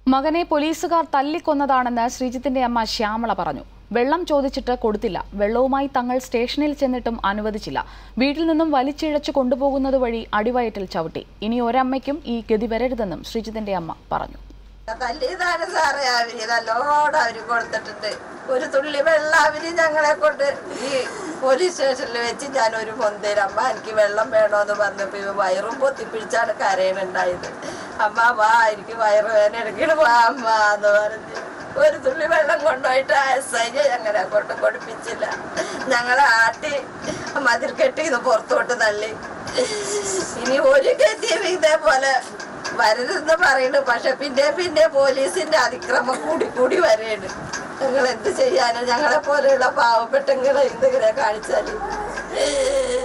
മകനെ പോലീസുകാർ തല്ലിക്കൊന്നതാണെന്ന് ശ്രീജിത്തിന്റെ അമ്മ ശ്യാമള പറഞ്ഞു വെള്ളം ചോദിച്ചിട്ട് കൊടുത്തില്ല വെള്ളവുമായി തങ്ങൾ സ്റ്റേഷനിൽ ചെന്നിട്ടും അനുവദിച്ചില്ല വീട്ടിൽ നിന്നും വലിച്ചിഴച്ചു കൊണ്ടുപോകുന്നത് വഴി അടിവയറ്റിൽ ചവിട്ടി ഇനി ഒരമ്മയ്ക്കും ഈ ഗതി വരരുതെന്നും ശ്രീജിത്തിന്റെ അമ്മ പറഞ്ഞു തല്ലിയതാണ് സാറേ അവര് നല്ലോണം അവര് കൊടുത്തിട്ടുണ്ട് ഒരു തുള്ളി വെള്ളം അവര് ഞങ്ങളെ കൊണ്ട് ഈ പോലീസ് സ്റ്റേഷനിൽ വെച്ച് ഞാൻ ഒരു മൊന്തേര് അമ്മ എനിക്ക് വെള്ളം വേണോന്ന് പറഞ്ഞപ്പോ ഇവ വയറും പൊത്തിപ്പിടിച്ചാണ് കരയണുണ്ടായത് അമ്മ വാ എനിക്ക് വയറ് വേദന എടുക്കണം വാ അമ്മ എന്ന് പറഞ്ഞ് ഒരു തുള്ളി വെള്ളം കൊണ്ടുപോയിട്ട് എസ് ഐ ഞങ്ങളെ കൊണ്ട് കൊടുപ്പിച്ചില്ല ഞങ്ങളെ ആട്ടി മതിൽ കെട്ടിന്ന് പുറത്തോട്ട് തള്ളി ഇനി ഒരു ഗതിയും ഇതേപോലെ വരരുതെന്ന് പറയുന്നു പക്ഷെ പിന്നെ പിന്നെ പോലീസിന്റെ അതിക്രമം കൂടി കൂടി വരെയാണ് ഞങ്ങൾ എന്ത് ചെയ്യാനും ഞങ്ങളെ പോലെയുള്ള പാവപ്പെട്ടങ്ങളെ എന്തെങ്കിലും കാണിച്ചാല്